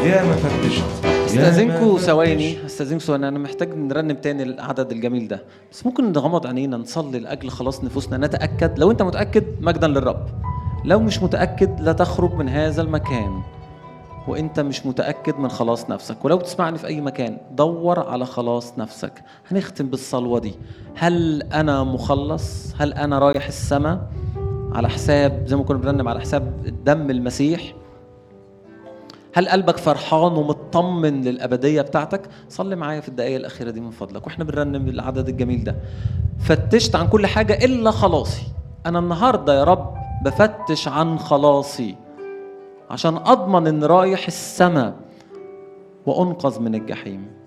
يا ما فتشت استاذنكم ثواني استاذنكم ثواني انا محتاج نرنم تاني العدد الجميل ده بس ممكن نغمض عينينا نصلي لاجل خلاص نفوسنا نتاكد لو انت متاكد مجدا للرب لو مش متاكد لا تخرج من هذا المكان وانت مش متاكد من خلاص نفسك ولو تسمعني في اي مكان دور على خلاص نفسك هنختم بالصلوه دي هل انا مخلص هل انا رايح السماء على حساب زي ما كنا بنرنم على حساب دم المسيح هل قلبك فرحان ومطمن للأبدية بتاعتك؟ صلي معايا في الدقايق الأخيرة دي من فضلك وإحنا بنرنم العدد الجميل ده. فتشت عن كل حاجة إلا خلاصي. أنا النهاردة يا رب بفتش عن خلاصي عشان أضمن إن رايح السماء وأنقذ من الجحيم.